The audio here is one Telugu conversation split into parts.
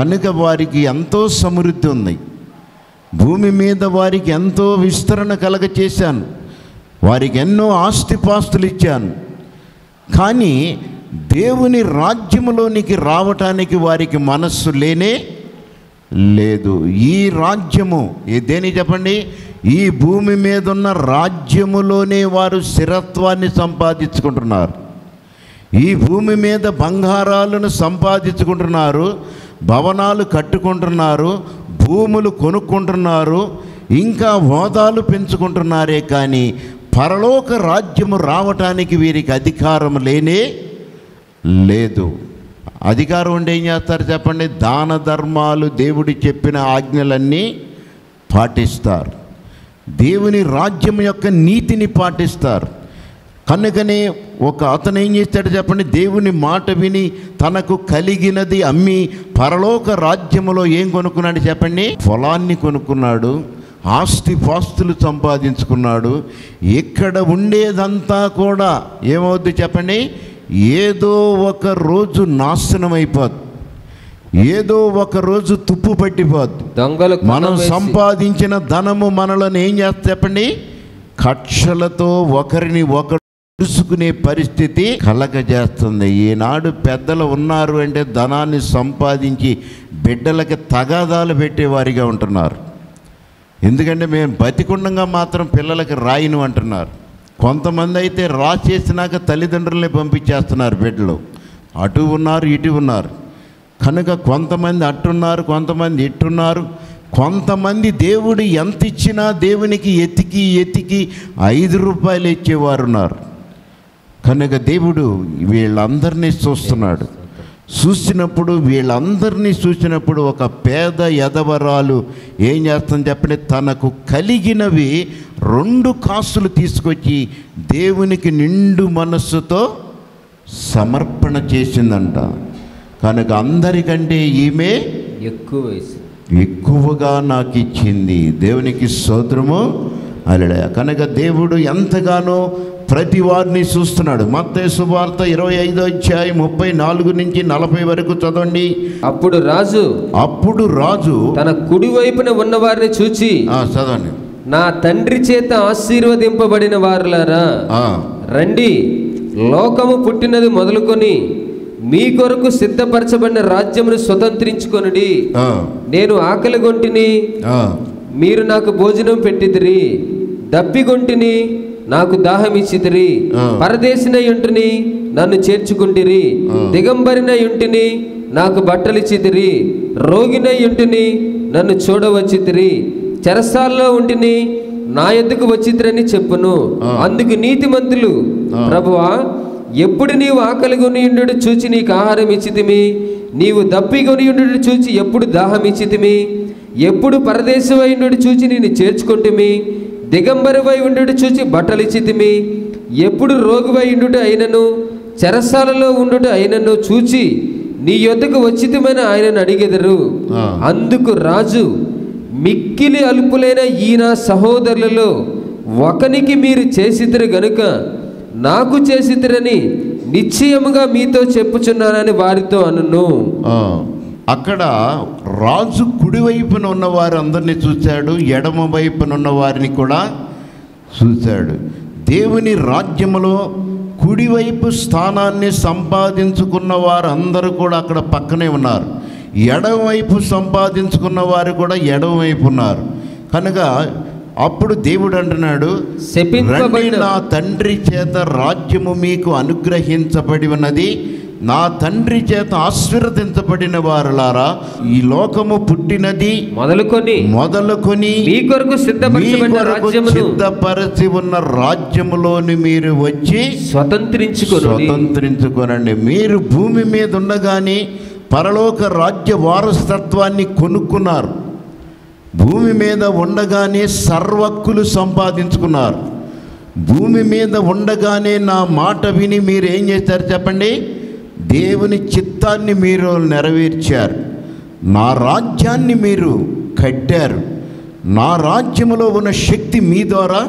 కనుక వారికి ఎంతో సమృద్ధి ఉంది భూమి మీద వారికి ఎంతో విస్తరణ కలగ చేశాను వారికి ఎన్నో ఆస్తిపాస్తులు ఇచ్చాను కానీ దేవుని రాజ్యములోనికి రావటానికి వారికి మనస్సు లేనే లేదు ఈ రాజ్యము ఏ దేని చెప్పండి ఈ భూమి మీద ఉన్న రాజ్యములోనే వారు స్థిరత్వాన్ని సంపాదించుకుంటున్నారు ఈ భూమి మీద బంగారాలను సంపాదించుకుంటున్నారు భవనాలు కట్టుకుంటున్నారు భూములు కొనుక్కుంటున్నారు ఇంకా హోదాలు పెంచుకుంటున్నారే కానీ పరలోక రాజ్యము రావటానికి వీరికి అధికారం లేనే లేదు అధికారం ఉండి ఏం చేస్తారు చెప్పండి దాన ధర్మాలు దేవుడి చెప్పిన ఆజ్ఞలన్నీ పాటిస్తారు దేవుని రాజ్యం యొక్క నీతిని పాటిస్తారు కనుకనే ఒక అతను ఏం చేస్తాడు చెప్పండి దేవుని మాట విని తనకు కలిగినది అమ్మి పరలోక రాజ్యములో ఏం కొనుక్కున్నాడు చెప్పండి పొలాన్ని కొనుక్కున్నాడు ఆస్తి పాస్తులు సంపాదించుకున్నాడు ఇక్కడ ఉండేదంతా కూడా ఏమవుద్ది చెప్పండి ఏదో ఒక రోజు నాశనం అయిపోద్ది ఏదో ఒక రోజు తుప్పు పట్టిపోద్ది దొంగలు మనం కన్నం వేసి- సంపాదించిన ధనము మనలను ఏం చేస్తా చెప్పండి కక్షలతో ఒకరిని ఒకరు చూసుకునే పరిస్థితి కలగజేస్తుంది ఈనాడు పెద్దలు ఉన్నారు అంటే ధనాన్ని సంపాదించి బిడ్డలకి తగాదాలు పెట్టేవారిగా ఉంటున్నారు ఎందుకంటే మేము బతికుండంగా మాత్రం పిల్లలకి రాయిను అంటున్నారు కొంతమంది అయితే రాసేసినాక తల్లిదండ్రులనే పంపించేస్తున్నారు బిడ్డలు అటు ఉన్నారు ఇటు ఉన్నారు కనుక కొంతమంది అట్టున్నారు కొంతమంది ఇట్టున్నారు కొంతమంది దేవుడు ఎంత ఇచ్చినా దేవునికి ఎతికి ఎతికి ఐదు రూపాయలు ఇచ్చేవారు ఉన్నారు కనుక దేవుడు వీళ్ళందరినీ చూస్తున్నాడు చూసినప్పుడు వీళ్ళందరినీ చూసినప్పుడు ఒక పేద యదవరాలు ఏం చేస్తుంది చెప్పండి తనకు కలిగినవి రెండు కాసులు తీసుకొచ్చి దేవునికి నిండు మనస్సుతో సమర్పణ చేసిందంట కనుక అందరికంటే ఈమె ఎక్కువ వయసు ఎక్కువగా నాకు ఇచ్చింది దేవునికి స్తోత్రము అలడే కనుక దేవుడు ఎంతగానో ప్రతి వారిని చూస్తున్నాడు మత్తయి సువార్త ఇరవై ఐదో అధ్యాయం ముప్పై నాలుగు నుంచి నలభై వరకు చదవండి అప్పుడు రాజు అప్పుడు రాజు తన కుడి వైపున ఉన్న వారిని చూచి ఆ, చదవండి నా తండ్రి చేత ఆశీర్వదింపబడిన వారులారా ఆ, రండి లోకము పుట్టినది మొదలుకొని మీ కొరకు సిద్ధపరచబడిన రాజ్యమును స్వతంత్రించుకొనుడి ఆ, నేను ఆకలి గొంటిని ఆ, మీరు నాకు భోజనం పెట్టిదిరి దప్పిగొంటిని నాకు దాహం ఇచ్చిదిరి ఆ. పరదేశిన యుంటిని నన్ను చేర్చుకుంటిరి ఆ. దిగంబరిన యుంటిని నాకు బట్టలిచ్చితిరి రోగిన యుంటిని నన్ను చూడవచ్చితిరి చెరసాల్లో ఉంటిని నా ఎద్దుకు వచ్చితిరని చెప్పును ఆ. అందుకు నీతిమంతులు ఆ. ప్రభువా ఎప్పుడు నీవు ఆకలి కొనియుండు చూచి నీకు ఆహారం ఇచ్చితిమి నీవు దప్పి కొనియుండు చూచి ఎప్పుడు దాహం ఇచ్చితిమి ఎప్పుడు పరదేశమైండు చూచి నేను చేర్చుకుంటుమి దిగంబరివై ఉండు చూచి బట్టలు ఇచ్చితిమి ఎప్పుడు రోగివై ఉండుట అయినను చెరసాలలో ఉండుట అయినను చూచి నీ యొద్దకు వచ్చితమని ఆయనను అడిగెదరు ఆ. అందుకు రాజు మిక్కిలి అలుపులైన ఈయన సహోదరులలో ఒకనికి మీరు చేసిద్దరు గనుక నాకు చేసిద్దరని నిశ్చయముగా మీతో చెప్పుచున్నానని వారితో అనును ఆ. అక్కడ రాజు కుడివైపున ఉన్న వారందరినీ చూశాడు ఎడమ వైపున ఉన్న వారిని కూడా చూశాడు దేవుని రాజ్యములో కుడివైపు స్థానాన్ని సంపాదించుకున్న వారందరూ కూడా అక్కడ పక్కనే ఉన్నారు ఎడమవైపు సంపాదించుకున్న వారు కూడా ఎడమవైపు ఉన్నారు కనుక అప్పుడు దేవుడు అంటున్నాడు రండి శపింపబడిన నా తండ్రి చేత రాజ్యము మీకు అనుగ్రహించబడి ఉన్నది నా తండ్రి చేత ఆశీర్వదించబడిన వారులారా ఈ లోకము పుట్టినది మొదలుకొని మొదలుకొని మీ కొరకు మీ సిద్ధపరచబడిన కొరకు రాజ్యమును సిద్ధపరచి ఉన్న రాజ్యములోని మీరు వచ్చి స్వతంత్రించుకొని స్వతంత్రించుకోనండి మీరు భూమి మీద ఉండగానే పరలోక రాజ్య వారసత్వాన్ని కొనుక్కున్నారు భూమి మీద ఉండగానే సర్వక్కులు సంపాదించుకున్నారు భూమి మీద ఉండగానే నా మాట విని మీరు ఏం చేశారు చెప్పండి దేవుని చిత్తాన్ని మీరు నెరవేర్చారు నా రాజ్యాన్ని మీరు కట్టారు నా రాజ్యములో ఉన్న శక్తి మీ ద్వారా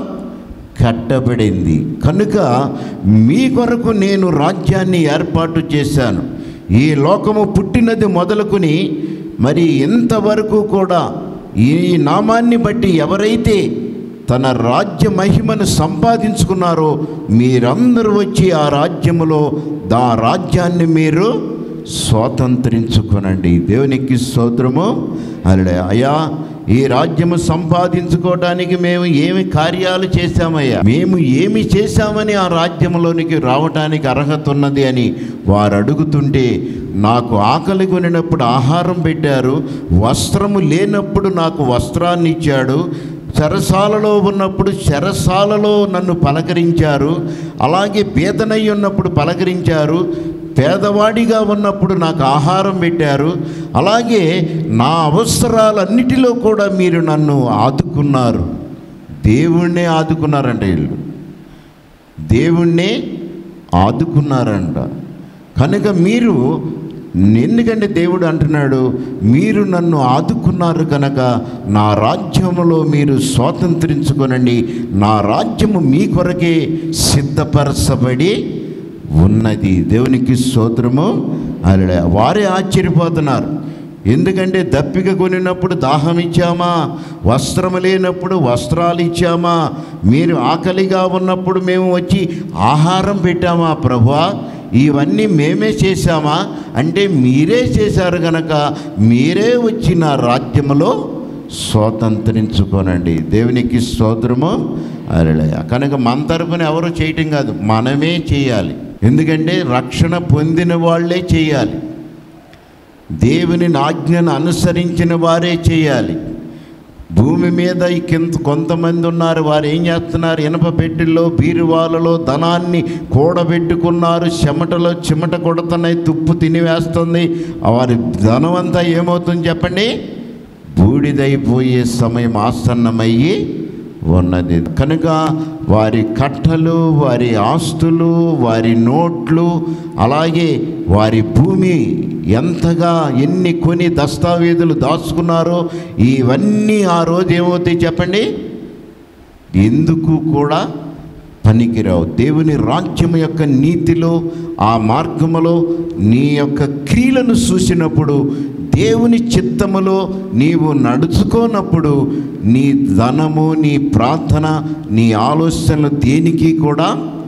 కట్టబడింది కనుక మీ కొరకు నేను రాజ్యాన్ని ఏర్పాటు చేశాను ఈ లోకము పుట్టినది మొదలుకొని మరి ఇంతవరకు కూడా ఈ నామాన్ని బట్టి ఎవరైతే తన రాజ్య మహిమను సంపాదించుకున్నారో మీరందరూ వచ్చి ఆ రాజ్యములో దా రాజ్యాన్ని మీరు స్వాతంత్రించుకొనండి దేవునికి స్తోత్రము అలడే అయ్యా ఈ రాజ్యము సంపాదించుకోవడానికి మేము ఏమి కార్యాలు చేశామయ్యా మేము ఏమి చేశామని ఆ రాజ్యంలోనికి రావటానికి అర్హత ఉన్నది అని వారు అడుగుతుంటే నాకు ఆకలి కొనినప్పుడు ఆహారం పెట్టారు వస్త్రము లేనప్పుడు నాకు వస్త్రాన్ని ఇచ్చాడు చెరసాలలో ఉన్నప్పుడు చెరసాలలో నన్ను పలకరించారు అలాగే బీదనై ఉన్నప్పుడు పలకరించారు పేదవాడిగా ఉన్నప్పుడు నాకు ఆహారం పెట్టారు అలాగే నా అవసరాలన్నిటిలో కూడా మీరు నన్ను ఆదుకున్నారు దేవుణ్ణే ఆదుకున్నారంట వీళ్ళు దేవుణ్ణే ఆదుకున్నారంట కనుక మీరు ఎందుకంటే దేవుడు అంటున్నాడు మీరు నన్ను ఆదుకున్నారు కనుక నా రాజ్యములో మీరు స్వాతంత్రించుకొనండి నా రాజ్యము మీ కొరకే సిద్ధపరచబడి ఉన్నది దేవునికి స్తోత్రము అలా వారే ఆశ్చర్యపోతున్నారు ఎందుకంటే దప్పిక కొనినప్పుడు దాహం ఇచ్చామా వస్త్రం లేనప్పుడు వస్త్రాలు ఇచ్చామా మీరు ఆకలిగా ఉన్నప్పుడు మేము వచ్చి ఆహారం పెట్టామా ప్రభువా ఇవన్నీ మేమే చేశామా అంటే మీరే చేశారు గనక మీరే వచ్చి నా రాజ్యములో స్వాతంత్రించుకోనండి దేవునికి స్తోత్రము అరళయ కనుక మన తరపున ఎవరు చేయటం కాదు మనమే చేయాలి ఎందుకంటే రక్షణ పొందిన వాళ్ళే చేయాలి దేవుని ఆజ్ఞను అనుసరించిన వారే చేయాలి భూమి మీద ఈ కింద కొంతమంది ఉన్నారు వారు ఏం చేస్తున్నారు ఇనప పెట్టెల్లో బీరువాలలో ధనాన్ని కూడబెట్టుకున్నారు చెమటలో చెమట కొడుతున్నాయి తుప్పు తినివేస్తుంది వారి ధనం అంతా ఏమవుతుంది చెప్పండి బూడిదైపోయే సమయం ఆసన్నమయ్యి ఉన్నది కనుక వారి కట్టలు వారి ఆస్తులు వారి నోట్లు అలాగే వారి భూమి ఎంతగా ఎన్ని కొని దస్తావేజులు దాచుకున్నారో ఇవన్నీ ఆ రోజు ఏమవుతాయి చెప్పండి ఎందుకు కూడా పనికిరావు దేవుని రాజ్యం యొక్క నీతిలో ఆ మార్గములో నీ యొక్క క్రియలను చూసినప్పుడు దేవుని చిత్తములో నీవు నడుచుకోనప్పుడు నీ ధనము నీ ప్రార్థన నీ ఆలోచనలు దేనికి కూడా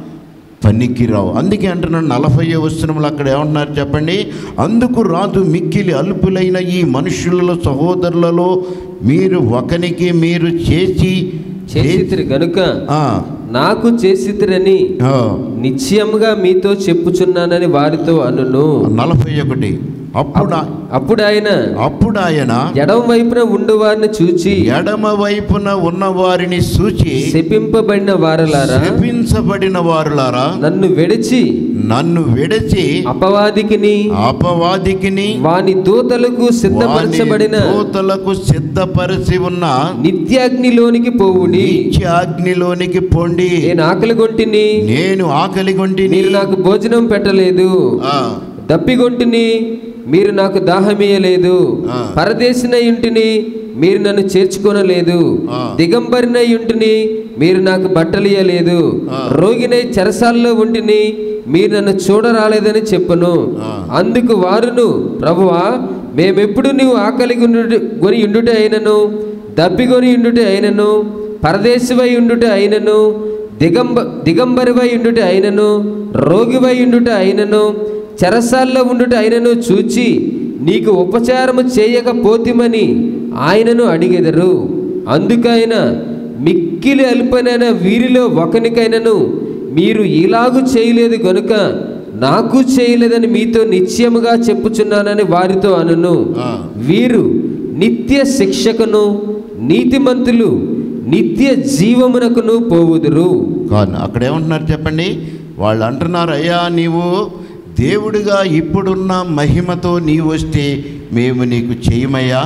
పనికిరావు అందుకే అంటున్నాడు నలభై వచనములు అక్కడ ఏమంటున్నారు చెప్పండి అందుకు రాజు మిక్కిలి అల్పులైన ఈ మనుషులలో సహోదరులలో మీరు ఒకనికి మీరు చేసి చేసితిరి గనుక ఆ, నాకు చేసితిరని ఆ, నిశ్చయముగా మీతో చెప్పుచున్నానని వారితో అనును నలభై ఒకటి అప్పుడు ఆ- అప్పుడు ఆయన అప్పుడు ఆయన ఎడమ వైపున ఉండు వారిని చూచి ఎడమ వైపున ఉన్న వారిని సూచి శపింపబడిన వారలారా శపించబడిన వారులారా నన్ను వెడిచి నన్ను విడచి అపవాదికిని అపవాదికిని వాని దూతలకు సిద్ధపరచబడిన వాని దూతలకు సిద్ధపరిచి ఉన్న నిత్యాగ్నిలోనికి పోవుడి అగ్నిలోనికి పొండి నేను ఆకలి గొంటిని నేను ఆకలి కొంటిని మీరు నాకు భోజనం పెట్టలేదు ఆ, దప్పిగొంటిని మీరు నాకు దాహమీయలేదు ఆ. పరదేశిన ఇంటిని మీరు నన్ను చేర్చుకొనలేదు ఆ. దిగంబరిన ఇంటిని మీరు నాకు బట్టలియలేదు ఆ. రోగినై చెరసాల్లో ఉంటిని మీరు నన్ను చూడరాలేదని చెప్పను ఆ. అందుకు వారును ప్రభువా మేమెప్పుడు నీవు ఆకలి కొని ఉండుట అయినను దప్పికొని ఉండుట అయినను పరదేశివై ఉండుట అయినను దిగంబ దిగంబరివై ఉండుట అయినను రోగివై ఉండుట అయినను చెరసాల్లో ఉండుట అయినను చూచి నీకు ఉపచారము చేయకపోతిమని ఆయనను అడిగెదరు అందుకైన మిక్కిలి అల్పనైన వీరిలో ఒకనికైనను మీరు ఇలాగు చేయలేదు గనుక నాకు చేయలేదని మీతో నిశ్చయముగా చెప్పుచున్నానని వారితో అనును ఆ. వీరు నిత్య శిక్షకును నీతిమంతులు నిత్య జీవమునకును పోవుదురు కాదు అక్కడ ఏమంటున్నారు చెప్పండి వాళ్ళు అంటున్నారు అయ్యా నీవు దేవుడిగా ఇప్పుడున్న మహిమతో నీవు వస్తే మేము నీకు చేయమయ్యా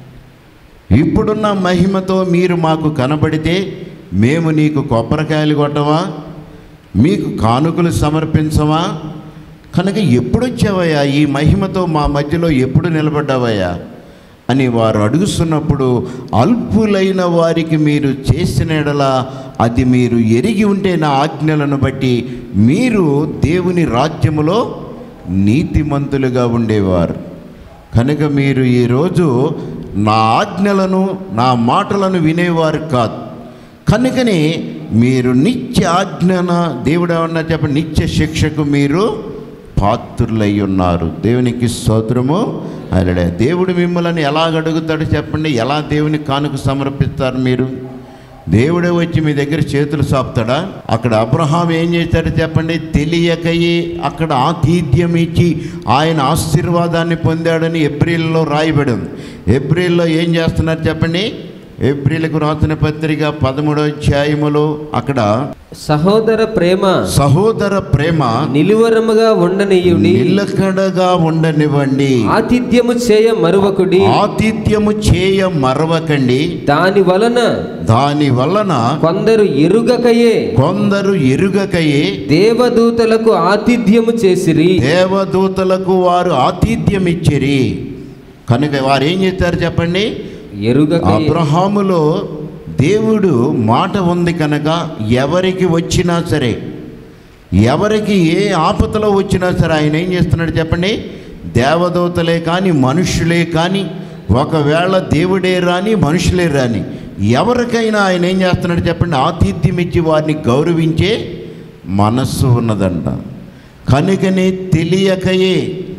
ఇప్పుడున్న మహిమతో మీరు మాకు కనబడితే మేము నీకు కొబ్బరికాయలు కొట్టవా మీకు కానుకలు సమర్పించవా కనుక ఎప్పుడు వచ్చావయ్యా ఈ మహిమతో మా మధ్యలో ఎప్పుడు నిలబడ్డావయ్యా అని వారు అడుగుతున్నప్పుడు అల్పులైన వారికి మీరు చేసిన ఎడల అది మీరు ఎరిగి ఉంటే నా ఆజ్ఞలను బట్టి మీరు దేవుని రాజ్యములో నీతిమంతులుగా ఉండేవారు కనుక మీరు ఈరోజు నా ఆజ్ఞలను నా మాటలను వినేవారు కాదు కనుకని మీరు నిత్య ఆజ్ఞన దేవుడు ఏమన్నా చెప్పండి నిత్య శిక్షకు మీరు పాత్రులై ఉన్నారు దేవునికి స్తోత్రము అలడే దేవుడు మిమ్మల్ని ఎలాగ అడుగుతాడు చెప్పండి ఎలా దేవుని కానుక సమర్పిస్తారు మీరు దేవుడే వచ్చి మీ దగ్గర చేతులు సాపుతాడా అక్కడ అబ్రహాం ఏం చేశాడు చెప్పండి తెలియకయే అక్కడ ఆతిథ్యం ఇచ్చి ఆయన ఆశీర్వాదాన్ని పొందాడని ఏప్రిల్లో రాయబడింది ఏప్రిల్లో ఏం చేస్తున్నారు చెప్పండి ఏప్రిల్కు రాసిన పత్రిక పదమూడో అధ్యాయములో అక్కడ సహోదర ప్రేమ సహోదర ప్రేమ నిలువరముగా ఉండనీయుడి నిలకడగా ఉండనివ్వండి ఆతిథ్యము చేయ మరువకుడి ఆతిథ్యము చేయ మరవకండి దాని వలన దాని వలన కొందరు ఎరుగకయే కొందరు ఎరుగకయే దేవదూతలకు ఆతిథ్యము చేసిరి దేవదూతలకు వారు ఆతిథ్యం ఇచ్చిరి కనుక వారు ఏం చేస్తారు చెప్పండి ఎరుగకయే అబ్రహాములో దేవుడు మాట ఉంది కనుక ఎవరికి వచ్చినా సరే ఎవరికి ఏ ఆపదలో వచ్చినా సరే ఆయన ఏం చేస్తున్నాడు చెప్పండి దేవదూతలే కానీ మనుషులే కానీ ఒకవేళ దేవుడే రాని మనుషులే రాని ఎవరికైనా ఆయన ఏం చేస్తున్నాడు చెప్పండి ఆతిథ్యం ఇచ్చి వారిని గౌరవించే మనస్సు ఉన్నదంట కనుకనే తెలియకయే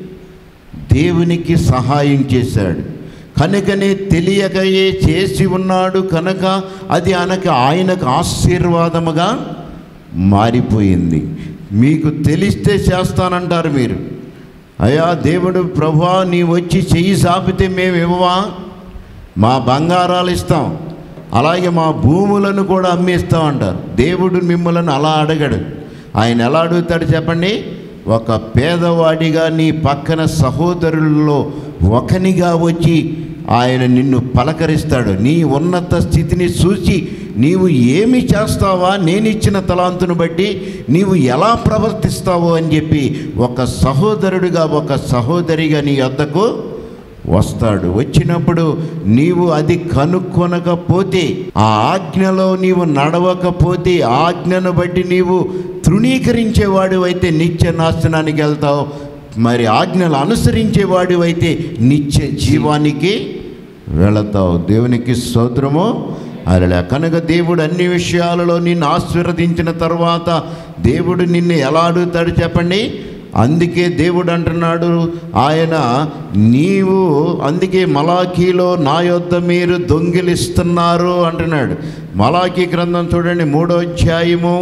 దేవునికి సహాయం చేశాడు కనుకనే తెలియకయే చేసి ఉన్నాడు కనుక అది అనక ఆయనకు ఆశీర్వాదముగా మారిపోయింది మీకు తెలిస్తే చేస్తానంటారు మీరు అయ్యా దేవుడు ప్రభా నీ వచ్చి చెయ్యి సాపితే మేము ఇవ్వవా మా బంగారాలు ఇస్తాం అలాగే మా భూములను కూడా అమ్మేస్తాం అంటారు దేవుడు మిమ్మల్ని అలా అడగడు ఆయన ఎలా అడుగుతాడు చెప్పండి ఒక పేదవాడిగా నీ పక్కన సహోదరుల్లో ఒకనిగా వచ్చి ఆయన నిన్ను పలకరిస్తాడు నీ ఉన్నత స్థితిని చూసి నీవు ఏమి చేస్తావా నేను ఇచ్చిన తలాంతును బట్టి నీవు ఎలా ప్రవర్తిస్తావో అని చెప్పి ఒక సహోదరుడిగా ఒక సహోదరిగా నీ వద్దకు వస్తాడు వచ్చినప్పుడు నీవు అది కనుక్కొనకపోతే ఆ ఆజ్ఞలో నీవు నడవకపోతే ఆ ఆజ్ఞను బట్టి నీవు తృణీకరించేవాడు అయితే నిత్య నాశనానికి వెళ్తావు మరి ఆజ్ఞలు అనుసరించేవాడు అయితే నిత్య జీవానికి వెళతావు దేవునికి స్తోత్రము అలా కనుక దేవుడు అన్ని విషయాలలో నిన్ను ఆశీర్వదించిన తర్వాత దేవుడు నిన్ను ఎలా అడుగుతాడు చెప్పండి అందుకే దేవుడు అంటున్నాడు ఆయన నీవు అందుకే మలాఖీలో నా యొద్ద మీరు దొంగిలిస్తున్నారు అంటున్నాడు మలాఖీ గ్రంథం చూడండి మూడో అధ్యాయము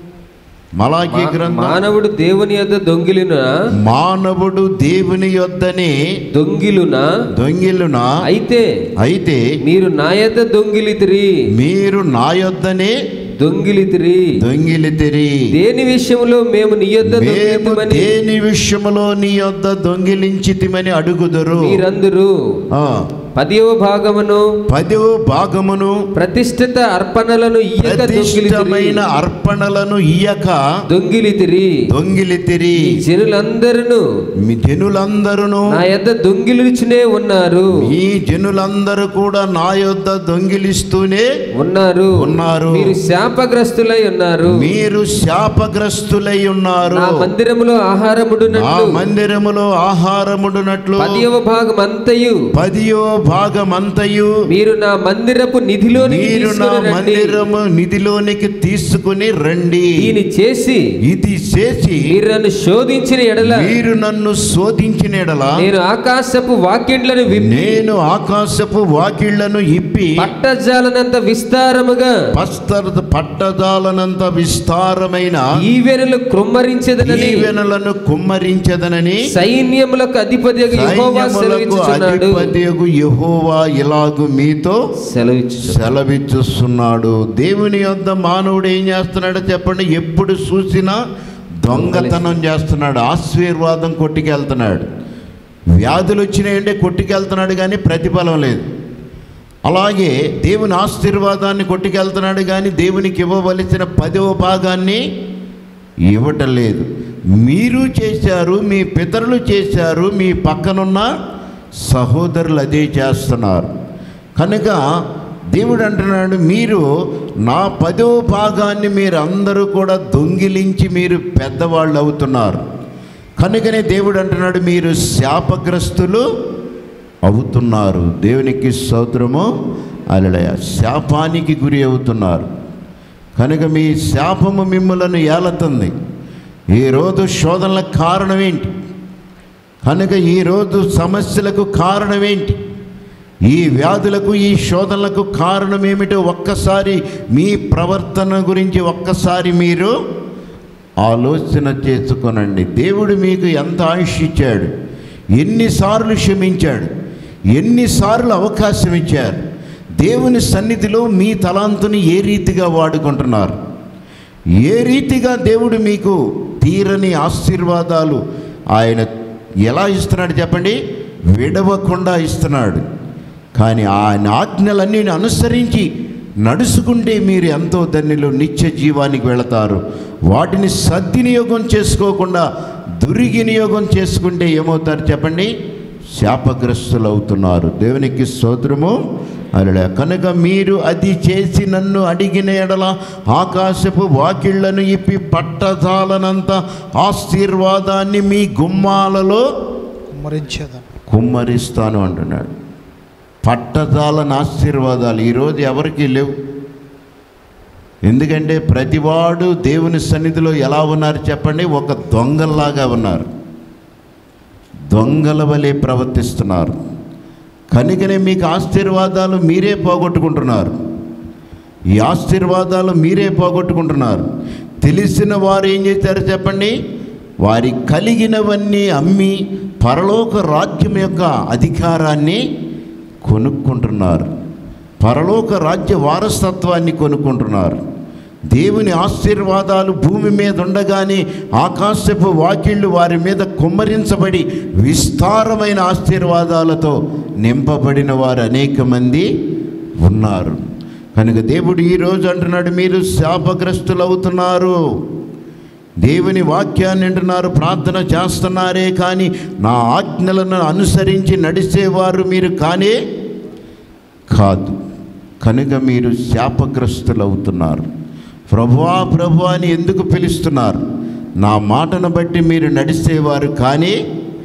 మలాఖీ గ్రంథం మానవుడు దేవుని యొద్ద దొంగిలున మానవుడు దేవుని యొద్దనే దొంగిలున దొంగిలున అయితే అయితే మీరు నా యొద్ద దొంగిలితిరి మీరు నా యొద్దనే దొంగిలితిరి దొంగిలితిరి దేని విషయంలో మేము నీ యొద్ద మేము దొంగిలితమని దేని విషయములో నీ యొద్ద దొంగిలించితిమని అడుగుదురు మీరందరూ ఆ, పదివ భాగమును పదో భాగమును ప్రతిష్ఠిత అర్పణలను ఇయ్యక దొంగిలితిరి ప్రతిష్టమైన అర్పణలను ఇయ్యక దొంగిలితిరి దొంగిలితిరి జనులందరూ మీ జనులందరూ నా యొద్ద దొంగిలిచునే ఉన్నారు ఈ జనులందరూ కూడా నా యొద్ద దొంగిలిస్తూనే ఉన్నారు ఉన్నారు. మీరు శాపగ్రస్తులై ఉన్నారు మీరు శాపగ్రస్తులై ఉన్నారు నా మందిరములో ఆ ఆహారముడునట్లు మందిరములో ఆహారముడునట్లు పదియవ భాగం అంతయు పదియో భాగమంతయు మీరు నా మందిరపు నిధిలోనికి మీరు నా తీసుకొని రండి మందిరము నిధిలోనికి తీసుకుని రండి దీని చేసి ఇది చేసి మీరు నన్ను శోధించిన ఎడల మీరు నన్ను శోధించిన ఎడల నేను ఆకాశపు వాక్యండ్లను విప్పి నేను ఆకాశపు వాకిళ్లను ఇప్పి పట్టజాలనంత విస్తారముగా పస్తర పట్టదాలనంత విస్తారమైన ఈవెనలు కృమ్మరించదనని దీవెనలను కుమ్మరించదనని సైన్యములకు అధిపతి యెహోవా సైన్యములకు సెలవిచ్చుచున్నాడు అధిపతియగు యెహోవా ఇలాగు మీతో సెలవిచ్చు సెలవిచ్చుస్తున్నాడు దేవుని యొద్ద మానవుడు ఏం చేస్తున్నాడో చెప్పండి ఎప్పుడు చూసినా దొంగతనం చేస్తున్నాడు ఆశీర్వాదం కొట్టుకెళ్తున్నాడు వ్యాధులు వచ్చినాయంటే కొట్టుకెళ్తున్నాడు కానీ ప్రతిఫలం లేదు అలాగే దేవుని ఆశీర్వాదాన్ని కొట్టుకెళ్తున్నాడు కానీ దేవునికి ఇవ్వవలసిన పదవ భాగాన్ని ఇవ్వటం లేదు మీరు చేశారు మీ పితరులు చేశారు మీ పక్కనున్న సహోదరులు అదే చేస్తున్నారు కనుక దేవుడు అంటున్నాడు మీరు నా పదో భాగాన్ని మీరు అందరూ కూడా దొంగిలించి మీరు పెద్దవాళ్ళు అవుతున్నారు కనుకనే దేవుడు అంటున్నాడు మీరు శాపగ్రస్తులు అవుతున్నారు దేవునికి స్తోత్రము అలలయ శాపానికి గురి అవుతున్నారు కనుక మీ శాపము మిమ్మలను ఏలతుంది ఈరోజు శోధనలకు కారణం ఏంటి కనుక ఈరోజు సమస్యలకు కారణం ఏంటి ఈ వ్యాధులకు ఈ శోధనలకు కారణం ఏమిటో ఒక్కసారి మీ ప్రవర్తన గురించి ఒక్కసారి మీరు ఆలోచన చేసుకొనండి దేవుడు మీకు ఎంత ఆయుష్ ఇచ్చాడు ఎన్నిసార్లు క్షమించాడు ఎన్నిసార్లు అవకాశం ఇచ్చారు దేవుని సన్నిధిలో మీ తలాంతుని ఏ రీతిగా వాడుకుంటున్నారు ఏ రీతిగా దేవుడు మీకు తీరని ఆశీర్వాదాలు ఆయన ఎలా ఇస్తున్నాడు చెప్పండి విడవకుండా ఇస్తున్నాడు కానీ ఆయన ఆజ్ఞలన్నీ అనుసరించి నడుచుకుంటే మీరు ఎంతో ధన్యులు నిత్య జీవానికి వెళతారు వాటిని సద్వినియోగం చేసుకోకుండా దుర్వినియోగం చేసుకుంటే ఏమవుతారు చెప్పండి శాపగ్రస్తులు అవుతున్నారు దేవునికి స్తోత్రము అలా కనుక మీరు అది చేసి నన్ను అడిగిన ఎడల ఆకాశపు వాకిళ్లను ఇప్పి పట్టజాలనంత ఆశీర్వాదాన్ని మీ గుమ్మాలలో కుమ్మరించేదాను కుమ్మరిస్తాను అంటున్నాడు పట్టజాలని ఆశీర్వాదాలు ఈరోజు ఎవరికి లేవు ఎందుకంటే ప్రతివాడు దేవుని సన్నిధిలో ఎలా ఉన్నారు చెప్పండి ఒక దొంగల్లాగా ఉన్నారు దొంగల వలె ప్రవర్తిస్తున్నారు కనుకనే మీకు ఆశీర్వాదాలు మీరే పోగొట్టుకుంటున్నారు ఈ ఆశీర్వాదాలు మీరే పోగొట్టుకుంటున్నారు తెలిసిన వారు ఏం చేశారు చెప్పండి వారి కలిగినవన్నీ అమ్మి పరలోక రాజ్యం యొక్క అధికారాన్ని కొనుక్కుంటున్నారు పరలోక రాజ్య వారసత్వాన్ని కొనుక్కుంటున్నారు దేవుని ఆశీర్వాదాలు భూమి మీద ఉండగానే ఆకాశపు వాకిళ్ళు వారి మీద కుమ్మరించబడి విస్తారమైన ఆశీర్వాదాలతో నింపబడిన వారు అనేక మంది ఉన్నారు కనుక దేవుడు ఈరోజు అంటున్నాడు మీరు శాపగ్రస్తులు అవుతున్నారు దేవుని వాక్యాన్ని వింటున్నారు ప్రార్థన చేస్తున్నారే కానీ నా ఆజ్ఞలను అనుసరించి నడిచేవారు మీరు కానే కాదు కనుక మీరు శాపగ్రస్తులు అవుతున్నారు ప్రభువా ప్రభు అని ఎందుకు పిలుస్తున్నారు నా మాటను బట్టి మీరు నడిచేవారు కానీ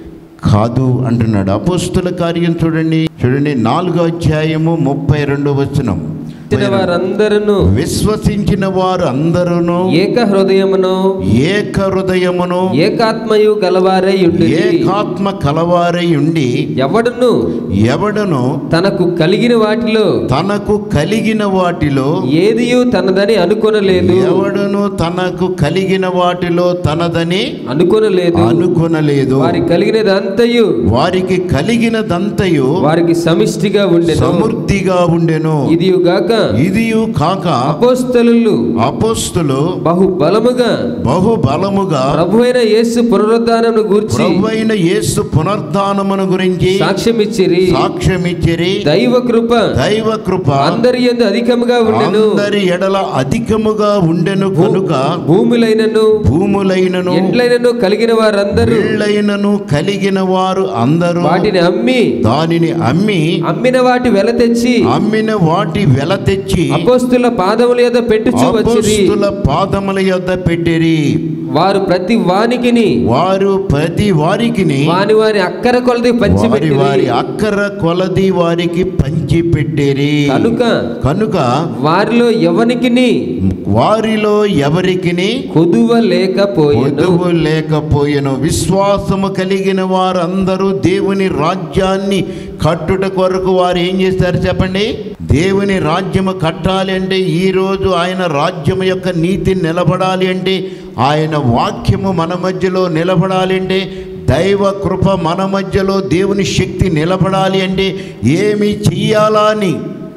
కాదు అంటున్నాడు అపోస్తుల కార్యం చూడండి చూడండి నాలుగో అధ్యాయము ముప్పై రెండో వచనం వచ్చిన వారందరూ విశ్వసించిన వారు అందరూ ఏక హృదయమును ఏక హృదయమును ఏకాత్మయు గలవారై ఉండి ఏకాత్మ కలవారై ఉండి ఎవడును ఎవడను తనకు కలిగిన వాటిలో తనకు కలిగిన వాటిలో ఏదియు తనదని అనుకొనలేదు ఎవడను తనకు కలిగిన వాటిలో తనదని అనుకొనలేదు అనుకొనలేదు వారి కలిగినదంతయు వారికి కలిగినదంతయు వారికి సమిష్టిగా ఉండెను సమృద్ధిగా ఉండెను ఇదియుగాక ఇదియు కాక అపోస్తలు అపోస్తులు బహు బలముగా బహు బలముగా ప్రభు అయిన యేసు పునరుద్ధానమును గూర్చి ప్రభువైన యేసు పునర్ధానమును గురించి సాక్ష్యమిచ్చిరి సాక్ష్యమిచ్చిరి దైవ కృప దైవ కృప అందరి యందు అధికముగా ఉండెను అందరి ఎడల అధికముగా ఉండెను కనుక భూములైనను భూములైనను ఎండ్లైనను కలిగిన వారందరూ వీళ్ళైనను కలిగిన వారు అందరూ వాటిని అమ్మి దానిని అమ్మి అమ్మిన వాటి వెల తెచ్చి అమ్మిన వాటి వెల తెచ్చి అపోస్తుల పాదముల యొక్క పెట్టుచు వచ్చిరి అపోస్తుల పాదముల యొద్ద పెట్టిరి వారు ప్రతి వానికిని వారు ప్రతి వారికిని వాని వాని అక్కర కొలది వారి పంచిపెట్టి వారి అక్కర కొలది వారికి పంచి పెట్టిరి కనుక కనుక వారిలో ఎవనికిని వారిలో ఎవరికిని కొదువ లేకపోయేను పొదువు లేకపోయెను విశ్వాసము కలిగిన వారందరూ దేవుని రాజ్యాన్ని కట్టుట కొరకు వారు ఏం చేస్తారు చెప్పండి దేవుని రాజ్యము కట్టాలి అంటే ఈరోజు ఆయన రాజ్యము యొక్క నీతి నిలబడాలి అంటే ఆయన వాక్యము మన మధ్యలో నిలబడాలి అంటే దైవ కృప మన మధ్యలో దేవుని శక్తి నిలబడాలి అంటే ఏమి చెయ్యాలా అని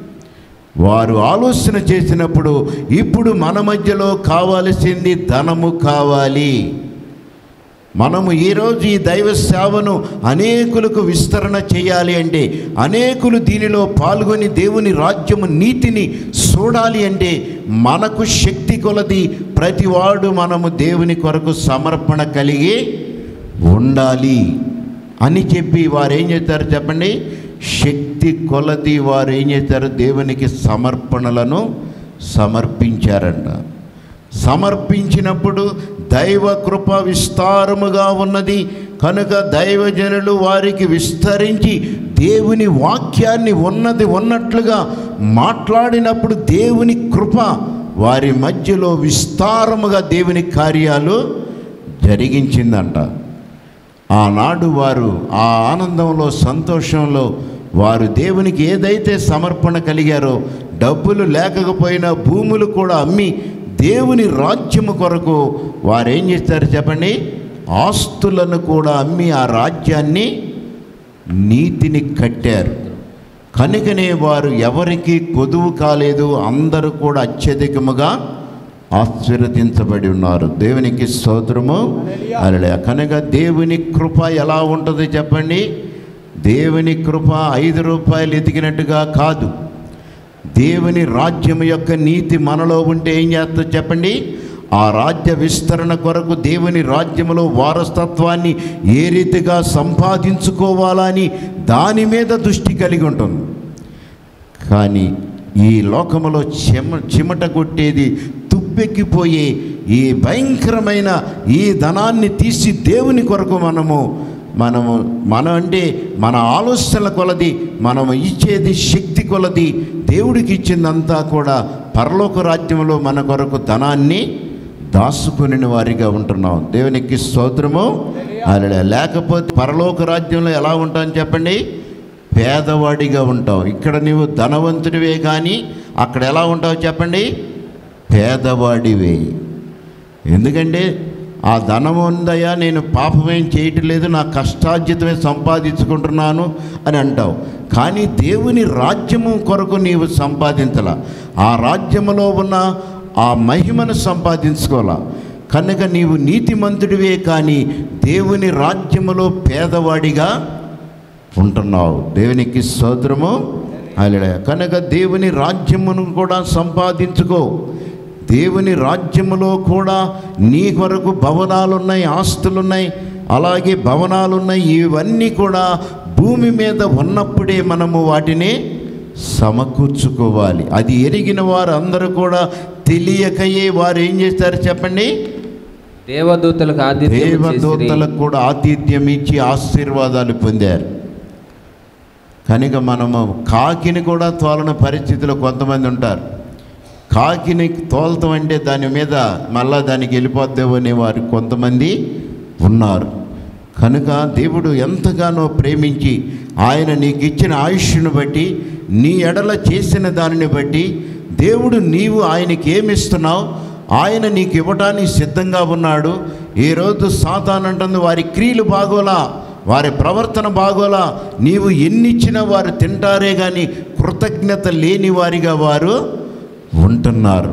వారు ఆలోచన చేసినప్పుడు ఇప్పుడు మన మధ్యలో కావలసింది ధనము కావాలి మనము ఈరోజు ఈ దైవ సేవను అనేకులకు విస్తరణ చేయాలి అంటే అనేకులు దీనిలో పాల్గొని దేవుని రాజ్యము నీతిని చూడాలి అంటే మనకు శక్తి కొలది ప్రతివాడు మనము దేవుని కొరకు సమర్పణ కలిగి ఉండాలి అని చెప్పి వారు ఏం చేస్తారు చెప్పండి శక్తి కొలది వారు ఏం చేస్తారు దేవునికి సమర్పణలను సమర్పించారంట సమర్పించినప్పుడు దైవ కృప విస్తారముగా ఉన్నది కనుక దైవజనులు వారికి విస్తరించి దేవుని వాక్యాన్ని ఉన్నది ఉన్నట్లుగా మాట్లాడినప్పుడు దేవుని కృప వారి మధ్యలో విస్తారముగా దేవుని కార్యాలు జరిగించిందంట ఆనాడు వారు ఆ ఆనందంలో సంతోషంలో వారు దేవునికి ఏదైతే సమర్పణ కలిగారో డబ్బులు లేకపోయినా భూములు కూడా అమ్మి దేవుని రాజ్యము కొరకు వారు ఏం చేస్తారు చెప్పండి ఆస్తులను కూడా అమ్మి ఆ రాజ్యాన్ని నీతిని కట్టారు కనుకనే వారు ఎవరికి కొదువు కాలేదు అందరూ కూడా అత్యధికముగా ఆశీర్వదించబడి ఉన్నారు దేవునికి స్తోత్రము అలలే కనుక దేవుని కృప ఎలా ఉంటుంది చెప్పండి దేవుని కృప ఐదు రూపాయలు ఎదిగినట్టుగా కాదు దేవుని రాజ్యం యొక్క నీతి మనలో ఉంటే ఏం చేస్తా చెప్పండి ఆ రాజ్య విస్తరణ కొరకు దేవుని రాజ్యములో వారసత్వాన్ని ఏ రీతిగా సంపాదించుకోవాలని దాని మీద దృష్టి కలిగి ఉంటుంది కానీ ఈ లోకములో చెమ చిమట కొట్టేది తుప్పెక్కిపోయే ఈ భయంకరమైన ఈ ధనాన్ని తీసి దేవుని కొరకు మనము మనము మనం అంటే మన ఆలోచనల కొలది మనము ఇచ్చేది శక్తి కొలది దేవుడికి ఇచ్చిందంతా కూడా పరలోక రాజ్యంలో మన కొరకు ధనాన్ని దాచుకుని వారిగా ఉంటున్నాం దేవునికి స్తోత్రము అలా లేకపోతే పరలోక రాజ్యంలో ఎలా ఉంటాం చెప్పండి పేదవాడిగా ఉంటావు ఇక్కడ నీవు ధనవంతుడివే కానీ అక్కడ ఎలా ఉంటావు చెప్పండి పేదవాడివే ఎందుకంటే ఆ ధనం ఉందయ్యా నేను పాపమేం చేయటం లేదు నా కష్టార్జితమే సంపాదించుకుంటున్నాను అని అంటావు కానీ దేవుని రాజ్యము కొరకు నీవు సంపాదించాల ఆ రాజ్యములో ఉన్న ఆ మహిమను సంపాదించుకోవాలా కనుక నీవు నీతిమంతుడివే కానీ దేవుని రాజ్యములో పేదవాడిగా ఉంటున్నావు దేవునికి స్తోత్రము అలా కనుక దేవుని రాజ్యమును కూడా సంపాదించుకో దేవుని రాజ్యములో కూడా నీ కొరకు భవనాలు ఉన్నాయి ఆస్తులున్నాయి అలాగే భవనాలు ఉన్నాయి ఇవన్నీ కూడా భూమి మీద ఉన్నప్పుడే మనము వాటిని సమకూర్చుకోవాలి అది ఎరిగిన వారు అందరూ కూడా తెలియకయే వారు ఏం చేస్తారు చెప్పండి దేవదూతలకు ఆతిథ్యం చేసిరి. దేవదూతలకు కూడా ఆతిథ్యం ఇచ్చి ఆశీర్వాదాలు పొందారు కనుక మనము కాకిని కూడా తోలని పరిస్థితిలో కొంతమంది ఉంటారు కాకిని తోలతం అంటే దాని మీద మళ్ళా దానికి వెళ్ళిపోద్దేమో అనే వారు కొంతమంది ఉన్నారు కనుక దేవుడు ఎంతగానో ప్రేమించి ఆయన నీకు ఇచ్చిన ఆయుష్ను బట్టి నీ ఎడల చేసిన దానిని బట్టి దేవుడు నీవు ఆయనకి ఏమిస్తున్నావు ఆయన నీకు ఇవ్వటానికి సిద్ధంగా ఉన్నాడు ఈరోజు సాతాన్ అంటుంది వారి క్రియలు బాగోలా వారి ప్రవర్తన బాగోలా నీవు ఎన్నిచ్చినా వారు తింటారే కానీ కృతజ్ఞత లేని వారిగా వారు ఉంటున్నారు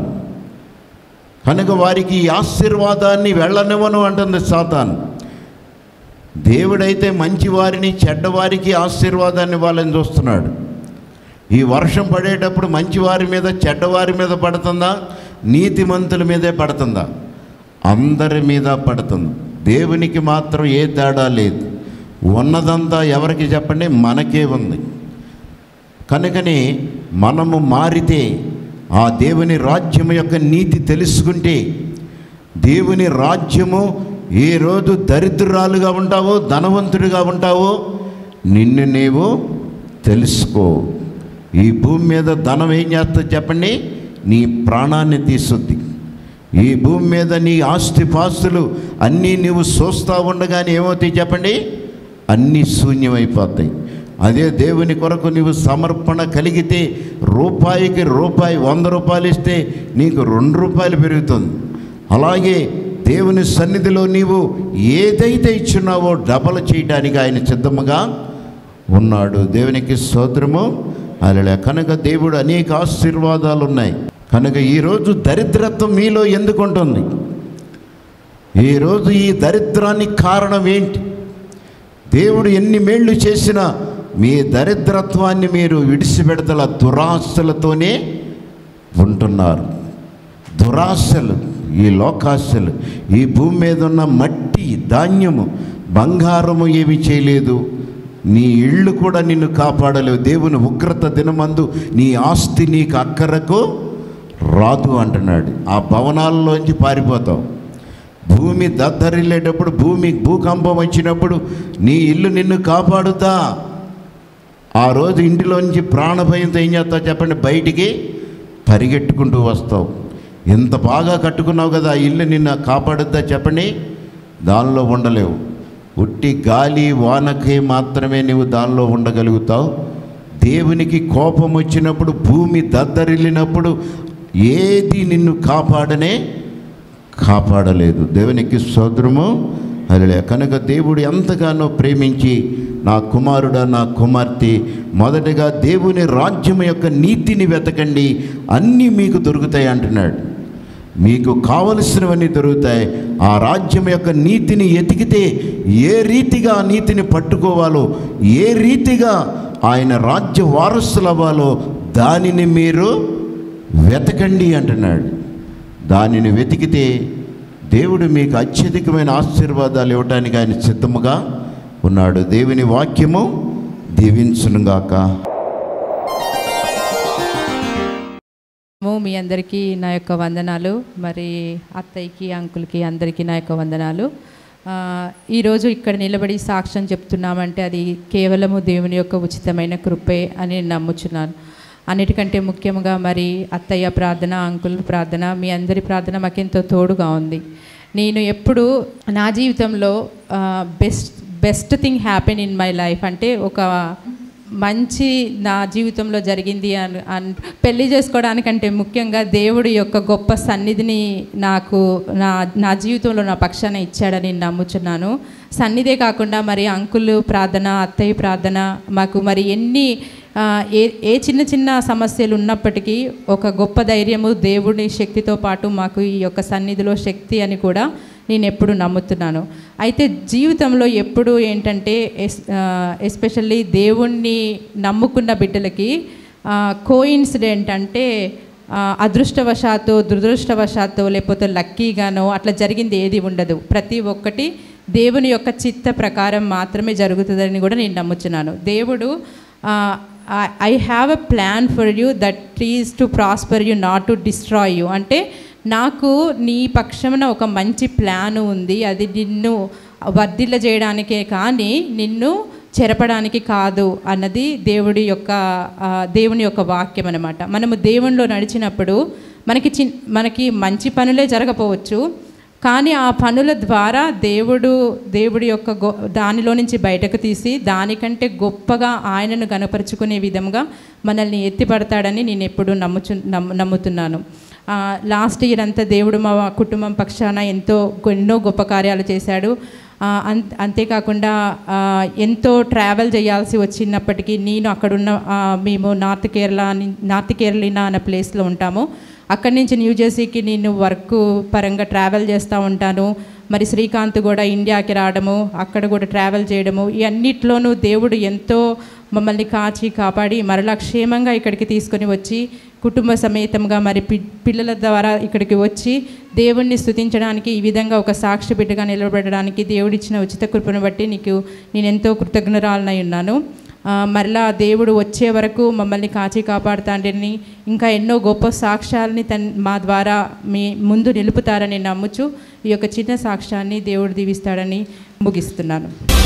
కనుక వారికి ఈ ఆశీర్వాదాన్ని వెళ్ళనివ్వను అంటుంది సాతాన్ దేవుడైతే మంచి వారిని చెడ్డవారికి ఆశీర్వాదాన్ని వాళ్ళని చూస్తున్నాడు ఈ వర్షం పడేటప్పుడు మంచి వారి మీద చెడ్డవారి మీద పడుతుందా నీతిమంతుల మీదే పడుతుందా అందరి మీద పడుతుంది దేవునికి మాత్రం ఏ తేడా లేదు ఉన్నదంతా ఎవరికి చెప్పండి మనకే ఉంది కనుకనే మనము మారితే ఆ దేవుని రాజ్యం యొక్క నీతి తెలుసుకుంటే దేవుని రాజ్యము ఏ రోజు దరిద్రాలుగా ఉంటావో ధనవంతుడిగా ఉంటావో నిన్ను నీవు తెలుసుకో ఈ భూమి మీద ధనం ఏం చేస్తుంది చెప్పండి నీ ప్రాణాన్ని తీసుద్ది ఈ భూమి మీద నీ ఆస్తిపాస్తులు అన్నీ నీవు చూస్తూ ఉండగానే ఏమవుతాయి చెప్పండి అన్నీ శూన్యమైపోతాయి అదే దేవుని కొరకు నీవు సమర్పణ కలిగితే రూపాయికి రూపాయి వంద రూపాయలు ఇస్తే నీకు రెండు రూపాయలు పెరుగుతుంది అలాగే దేవుని సన్నిధిలో నీవు ఏదైతే ఇచ్చున్నావో డబల్ చేయడానికి ఆయన సిద్ధముగా ఉన్నాడు దేవునికి స్తోత్రము అలా కనుక దేవుడు అనేక ఆశీర్వాదాలు ఉన్నాయి కనుక ఈరోజు దరిద్రత్వం మీలో ఎందుకు ఉంటుంది ఈరోజు ఈ దరిద్రానికి కారణం ఏంటి దేవుడు ఎన్ని మేళ్ళు చేసినా మీ దరిద్రత్వాన్ని మీరు విడిచిపెడతల దురాశలతోనే ఉంటున్నారు దురాశలు ఈ లోకాశలు ఈ భూమి మీద ఉన్న మట్టి ధాన్యము బంగారము ఏమి చేయలేదు నీ ఇళ్ళు కూడా నిన్ను కాపాడలేవు దేవుని ఉగ్రత దినమందు నీ ఆస్తి నీకు అక్కరకు రాదు అంటున్నాడు ఆ భవనాల్లోంచి పారిపోతావు భూమి దద్దరిల్లేటప్పుడు భూమి భూకంపం వచ్చినప్పుడు నీ ఇల్లు నిన్ను కాపాడుతా ఆ రోజు ఇంటిలోంచి ప్రాణభయంతో ఏం చేస్తావు చెప్పండి బయటికి పరిగెట్టుకుంటూ వస్తావు ఎంత బాగా కట్టుకున్నావు కదా ఆ ఇల్లు నిన్న కాపాడుద్దా చెప్పండి దానిలో ఉండలేవు ఉట్టి గాలి వానకి మాత్రమే నీవు దానిలో ఉండగలుగుతావు దేవునికి కోపం వచ్చినప్పుడు భూమి దద్దరిల్లినప్పుడు ఏది నిన్ను కాపాడనే కాపాడలేదు దేవునికి సోదరము అదే కనుక దేవుడు ఎంతగానో ప్రేమించి నా కుమారుడా నా కుమార్తె మొదటగా దేవుని రాజ్యం యొక్క నీతిని వెతకండి అన్నీ మీకు దొరుకుతాయి అంటున్నాడు మీకు కావలసినవన్నీ దొరుకుతాయి ఆ రాజ్యం యొక్క నీతిని ఎతికితే ఏ రీతిగా ఆ నీతిని పట్టుకోవాలో ఏ రీతిగా ఆయన రాజ్య వారసులు అవ్వాలో దానిని మీరు వెతకండి అంటున్నాడు దానిని వెతికితే దేవుడు మీకు అత్యధికమైన ఆశీర్వాదాలు ఇవ్వడానికి ఆయన సిద్ధముగా ఉన్నాడు దేవుని వాక్యము దీవించునుగాక ము మీ అందరికీ నా యొక్క వందనాలు మరి అత్తయ్యకి అంకుల్కి అందరికీ నా యొక్క వందనాలు ఆ, ఈరోజు ఇక్కడ నిలబడి సాక్ష్యం చెప్తున్నామంటే అది కేవలము దేవుని యొక్క ఉచితమైన కృపే అని నేను నమ్ముచున్నాను అన్నిటికంటే ముఖ్యంగా మరి అత్తయ్య ప్రార్థన అంకుల్ ప్రార్థన మీ అందరి ప్రార్థన మాకెంతో తోడుగా ఉంది నేను ఎప్పుడు నా జీవితంలో best best thing happen in my life అంటే ఒక మంచి నా జీవితంలో జరిగింది అని అన్ పెళ్లి చేసుకోవడానికంటే ముఖ్యంగా దేవుడి యొక్క గొప్ప సన్నిధిని నాకు నా నా జీవితంలో నా పక్షాన ఇచ్చాడని నేను నమ్ముచున్నాను సన్నిధే కాకుండా మరి అంకుల్ ప్రార్థన అత్తయ్య ప్రార్థన మాకు మరి ఎన్ని ఆ, ఏ ఏ చిన్న చిన్న సమస్యలు ఉన్నప్పటికీ ఒక గొప్ప ధైర్యము దేవుడి శక్తితో పాటు మాకు ఈ యొక్క సన్నిధిలో శక్తి అని కూడా నేను ఎప్పుడు నమ్ముతున్నాను అయితే జీవితంలో ఎప్పుడు ఏంటంటే ఎస్ ఎస్పెషల్లీ దేవుణ్ణి నమ్ముకున్న బిడ్డలకి కోయిన్సిడెంట్ అంటే ఆ, అదృష్టవశాత్తు దురదృష్టవశాత్తు లేకపోతే లక్కీగానో అట్లా జరిగింది ఏది ఉండదు ప్రతి ఒక్కటి దేవుని యొక్క చిత్త ప్రకారం మాత్రమే జరుగుతుందని కూడా నేను నమ్ముచున్నాను దేవుడు I have a plan for you that is to prosper you not to destroy you అంటే నాకు నీ పక్షమున ఒక మంచి ప్లాన్ ఉంది అది నిన్ను వర్ధిల్ల చేయడానికే కానీ నిన్ను చెరపడానికి కాదు అన్నది దేవుడి యొక్క ఆ, దేవుని యొక్క వాక్యం అనమాట మనము దేవునిలో నడిచినప్పుడు మనకి చి మనకి మంచి పనులే జరగపోవచ్చు కానీ ఆ పనుల ద్వారా దేవుడు దేవుడి యొక్క గొ దానిలో నుంచి బయటకు తీసి దానికంటే గొప్పగా ఆయనను గనపరుచుకునే విధంగా మనల్ని ఎత్తిపడతాడని నేను ఎప్పుడు నమ్ముచు నమ్ము నమ్ముతున్నాను లాస్ట్ ఇయర్ అంతా దేవుడు మా కుటుంబం పక్షాన ఎంతో ఎన్నో గొప్ప కార్యాలు చేశాడు ఆ, అం అంతేకాకుండా ఆ, ఎంతో ట్రావెల్ చేయాల్సి వచ్చినప్పటికీ నేను అక్కడున్న ఆ, మేము నార్త్ కేరళ ని- నార్త్ కేరళీనా అన్న ప్లేస్లో ఉంటాము అక్కడి నుంచి న్యూ జెర్సీకి నేను వర్క్ పరంగా ట్రావెల్ చేస్తూ ఉంటాను మరి శ్రీకాంత్ కూడా ఇండియాకి రావడము అక్కడ కూడా ట్రావెల్ చేయడము ఈ అన్నిట్లోనూ దేవుడు ఎంతో మమ్మల్ని కాచి కాపాడి మరలా క్షేమంగా ఇక్కడికి తీసుకొని వచ్చి కుటుంబ సమేతంగా మరి పి పిల్లల ద్వారా ఇక్కడికి వచ్చి దేవుణ్ణి స్తుతించడానికి ఈ విధంగా ఒక సాక్షి బిడ్డగా నిలబడడానికి దేవుడిచ్చిన ఉచిత కృపను బట్టి నీకు నేను ఎంతో కృతజ్ఞరాలనై ఉన్నాను ఆ, మరలా దేవుడు వచ్చే వరకు మమ్మల్ని కాచి కాపాడుతాడని ఇంకా ఎన్నో గొప్ప సాక్ష్యాలని తన్ మా ద్వారా మీ ముందు నిలుపుతారని నమ్ముచు ఈ యొక్క చిన్న సాక్ష్యాన్ని దేవుడు దీవిస్తాడని ముగిస్తున్నాను